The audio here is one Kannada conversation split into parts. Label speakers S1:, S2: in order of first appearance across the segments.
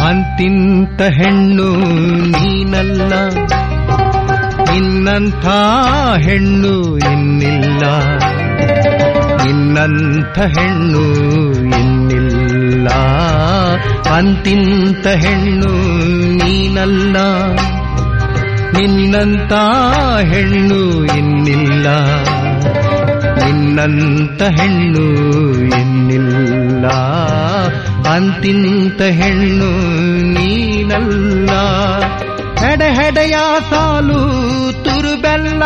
S1: ಅಂತಿಂತ ಹೆಣ್ಣು ನೀನಲ್ಲ ನಿನ್ನಂಥ ಹೆಣ್ಣು ಇನ್ನಿಲ್ಲ ನಿನ್ನಂಥ ಹೆಣ್ಣು ಇನ್ನಿಲ್ಲ ಅಂತಿಂತ ಹೆಣ್ಣು ನೀನಲ್ಲ ನಿನ್ನಂತ ಹೆಣ್ಣು ಇನ್ನಿಲ್ಲ ನಿನ್ನಂತ ಹೆಣ್ಣು ಇನ್ನಿಲ್ಲ ಅಂತಿಂತ ಹೆಣ್ಣು ನೀನಲ್ಲ ಹೆಡೆ ಹೆಡೆಯ ಸಾಲು ತುರುಬೆಲ್ಲ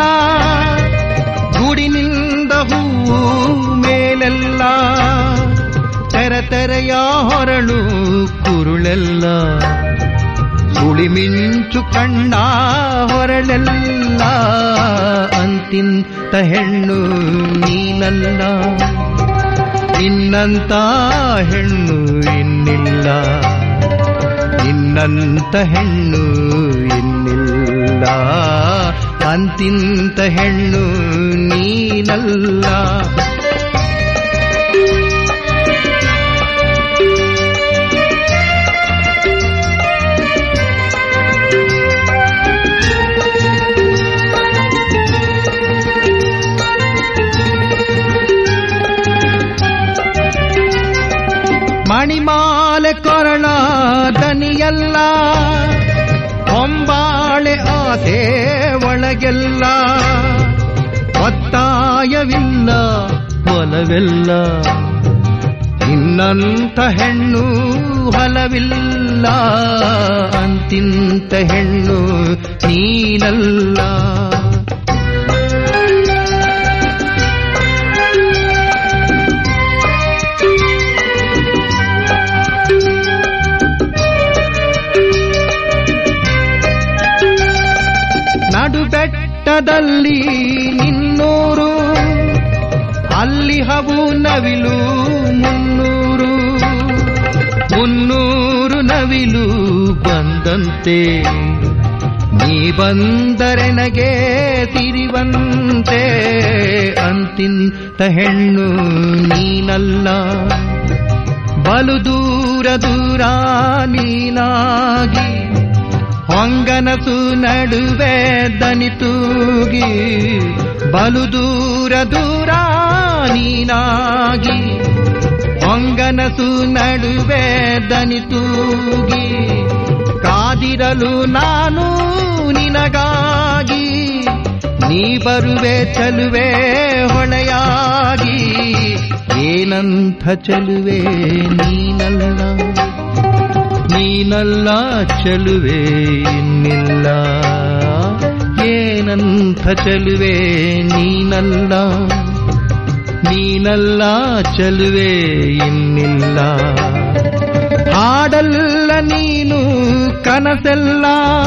S1: ಗುಡಿನಿಂದ ಹೂವು ಮೇಲೆಲ್ಲ ತೆರೆ ತೆರೆಯ ಹೊರಳು ಕುರುಳೆಲ್ಲ ಸುಳಿ ಮಿಂಚು ಕಣ್ಣ ಹೊರಳೆಲ್ಲ ಅಂತಿಂತ ಹೆಣ್ಣು ನೀನಲ್ಲ ನಿನ್ನಂತ ಹೆಣ್ಣು ಇನ್ನಿಲ್ಲ ನಿನ್ನಂತ ಹೆಣ್ಣು ಇನ್ನಿಲ್ಲ ಅಂತಿಂತ ಹೆಣ್ಣು ನೀನಲ್ಲ ಮಣಿಮಾಲೆ ಕೊರಳ ದನಿಯಲ್ಲ ಹೊಂಬಾಳೆ ಆಸೆ ಒಳಗೆಲ್ಲ ಒತ್ತಾಯವಿಲ್ಲ ಒಲವೆಲ್ಲ ಇನ್ನಂತ ಹೆಣ್ಣು ಹಲವಿಲ್ಲ ಅಂತಿಂತ ಹೆಣ್ಣು ನೀನಲ್ಲ ನಡುಬೆಟ್ಟದಲ್ಲಿ ನಿನ್ನೂರು ಅಲ್ಲಿ ಹವು ನವಿಲು ಮುನ್ನೂರು ಮುನ್ನೂರು ನವಿಲು ಬಂದಂತೆ ನೀ ಬಂದರೆನಗೆ ತಿರಿವಂತೆ ಅಂತಿಂತ ಹೆಣ್ಣು ನೀನಲ್ಲ ಬಲು ದೂರ ದೂರ ನೀನಾಗಿ ಹೊಂಗನಸು ನಡುವೆ ದನಿತೂಗಿ ಬಲು ದೂರ ದೂರ ನೀನಾಗಿ ಹೊಂಗನಸು ನಡುವೆ ದನಿತೂಗಿ ಕಾದಿರಲು ನಾನು ನಿನಗಾಗಿ ನೀ ಬರುವೆ ಚಲುವೆ ಹೊಳೆಯಾಗಿ ಏನಂಥ ಚಲುವೆ ನೀನಲ್ಲ ನೀನಲ್ಲ ಚಲುವೆ ಇನ್ನಿಲ್ಲ ಏನಂಥ ಚಲುವೆ ನೀನಲ್ಲ ನೀನಲ್ಲ ಚಲುವೆ ಇನ್ನಿಲ್ಲ ಹಾಡಲ್ಲ ನೀನು ಕನಸೆಲ್ಲ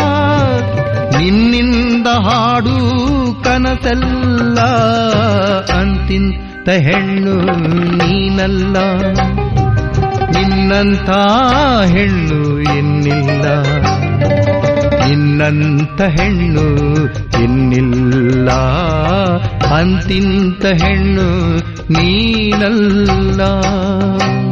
S1: ನಿನ್ನಿಂದ ಹಾಡು ಕನಸೆಲ್ಲ ಅಂತಿಂತ ಹೆಣ್ಣು ನೀನಲ್ಲ ನಿನ್ನಂಥ ಹೆಣ್ಣು ಇನ್ನಿಲ್ಲ ನಿನ್ನಂಥ ಹೆಣ್ಣು ಇನ್ನಿಲ್ಲ ಅಂತಿಂತ ಹೆಣ್ಣು ನೀನಲ್ಲ